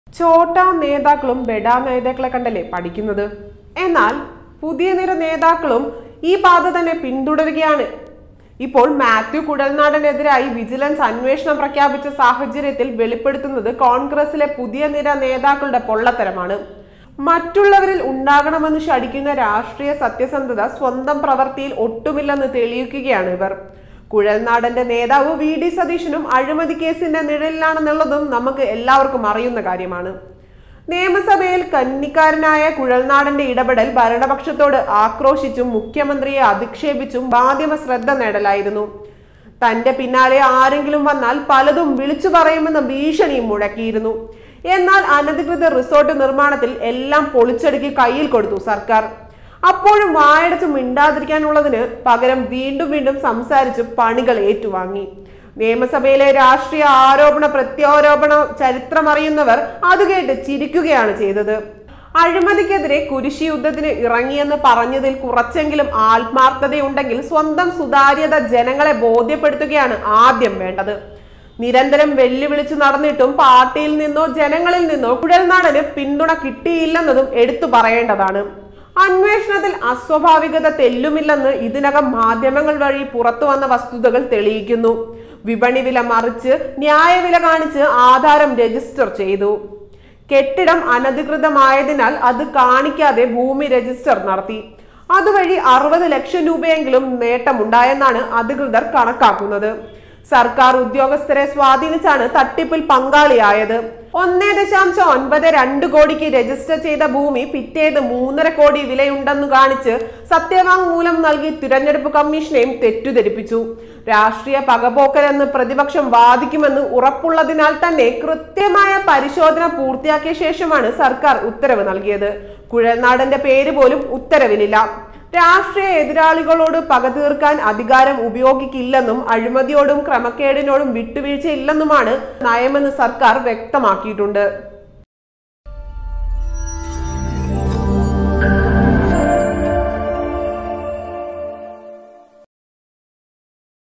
ചോട്ട നേതാക്കളും ബെഡാ നേതാക്കളെ കണ്ടല്ലേ പഠിക്കുന്നത് എന്നാൽ പുതിയ നിര നേതാക്കളും ഈ പാത തന്നെ പിന്തുടരുകയാണ് ഇപ്പോൾ മാത്യു കുഴൽനാടനെതിരായി വിജിലൻസ് അന്വേഷണം പ്രഖ്യാപിച്ച സാഹചര്യത്തിൽ വെളിപ്പെടുത്തുന്നത് കോൺഗ്രസിലെ പുതിയ നിര നേതാക്കളുടെ പൊള്ളത്തരമാണ് മറ്റുള്ളവരിൽ ഉണ്ടാകണമെന്ന് ശടിക്കുന്ന രാഷ്ട്രീയ സത്യസന്ധത സ്വന്തം പ്രവൃത്തിയിൽ ഒട്ടുമില്ലെന്ന് തെളിയിക്കുകയാണ് ഇവർ കുഴൽനാടന്റെ നേതാവ് വി ഡി സതീശനും അഴിമതി കേസിന്റെ നിഴലിലാണെന്നുള്ളതും നമുക്ക് എല്ലാവർക്കും അറിയുന്ന കാര്യമാണ് നിയമസഭയിൽ കന്നിക്കാരനായ കുഴൽനാടന്റെ ഇടപെടൽ ഭരണപക്ഷത്തോട് ആക്രോശിച്ചും മുഖ്യമന്ത്രിയെ അധിക്ഷേപിച്ചും മാധ്യമ ശ്രദ്ധ നേടലായിരുന്നു തന്റെ പിന്നാലെ ആരെങ്കിലും വന്നാൽ പലതും വിളിച്ചു പറയുമെന്ന ഭീഷണിയും മുഴക്കിയിരുന്നു എന്നാൽ അനധികൃത റിസോർട്ട് നിർമ്മാണത്തിൽ എല്ലാം പൊളിച്ചടുക്കി കയ്യിൽ കൊടുത്തു സർക്കാർ അപ്പോഴും വായടച്ച് മിണ്ടാതിരിക്കാനുള്ളതിന് പകരം വീണ്ടും വീണ്ടും സംസാരിച്ച് പണികൾ ഏറ്റുവാങ്ങി നിയമസഭയിലെ രാഷ്ട്രീയ ആരോപണ പ്രത്യാരോപണ ചരിത്രമറിയുന്നവർ അത് കേട്ട് ചിരിക്കുകയാണ് ചെയ്തത് അഴിമതിക്കെതിരെ കുരിശി യുദ്ധത്തിന് ഇറങ്ങിയെന്ന് പറഞ്ഞതിൽ കുറച്ചെങ്കിലും ആത്മാർത്ഥതയുണ്ടെങ്കിൽ സ്വന്തം സുതാര്യത ജനങ്ങളെ ബോധ്യപ്പെടുത്തുകയാണ് ആദ്യം വേണ്ടത് നിരന്തരം വെല്ലുവിളിച്ചു നടന്നിട്ടും പാർട്ടിയിൽ നിന്നോ ജനങ്ങളിൽ നിന്നോ കുഴൽനാടന് പിന്തുണ കിട്ടിയില്ലെന്നതും എടുത്തു പറയേണ്ടതാണ് അന്വേഷണത്തിൽ അസ്വാഭാവികത തെല്ലുമില്ലെന്ന് ഇതിനകം മാധ്യമങ്ങൾ വഴി പുറത്തു വന്ന വസ്തുതകൾ തെളിയിക്കുന്നു വിപണി വില മറിച്ച് ന്യായവില കാണിച്ച് ആധാരം രജിസ്റ്റർ ചെയ്തു കെട്ടിടം അനധികൃതമായതിനാൽ അത് കാണിക്കാതെ ഭൂമി രജിസ്റ്റർ നടത്തി അതുവഴി അറുപത് ലക്ഷം രൂപയെങ്കിലും നേട്ടമുണ്ടായെന്നാണ് അധികൃതർ കണക്കാക്കുന്നത് സർക്കാർ ഉദ്യോഗസ്ഥരെ സ്വാധീനിച്ചാണ് തട്ടിപ്പിൽ പങ്കാളിയായത് ഒന്നേ ദശാംശം ഒൻപത് രണ്ട് കോടിക്ക് രജിസ്റ്റർ ചെയ്ത ഭൂമി പിറ്റേത് മൂന്നര കോടി വിലയുണ്ടെന്ന് കാണിച്ച് സത്യവാങ്മൂലം നൽകി തിരഞ്ഞെടുപ്പ് കമ്മീഷനെയും തെറ്റുധരിപ്പിച്ചു രാഷ്ട്രീയ പകപോക്കലെന്ന് പ്രതിപക്ഷം വാദിക്കുമെന്ന് ഉറപ്പുള്ളതിനാൽ തന്നെ കൃത്യമായ പരിശോധന പൂർത്തിയാക്കിയ ശേഷമാണ് സർക്കാർ ഉത്തരവ് നൽകിയത് കുഴൽനാടന്റെ പേര് പോലും ഉത്തരവിലില്ല രാഷ്ട്രീയ എതിരാളികളോട് പക തീർക്കാൻ അധികാരം ഉപയോഗിക്കില്ലെന്നും അഴിമതിയോടും ക്രമക്കേടിനോടും വിട്ടുവീഴ്ചയില്ലെന്നുമാണ് നയമെന്ന് സർക്കാർ വ്യക്തമാക്കിയിട്ടുണ്ട്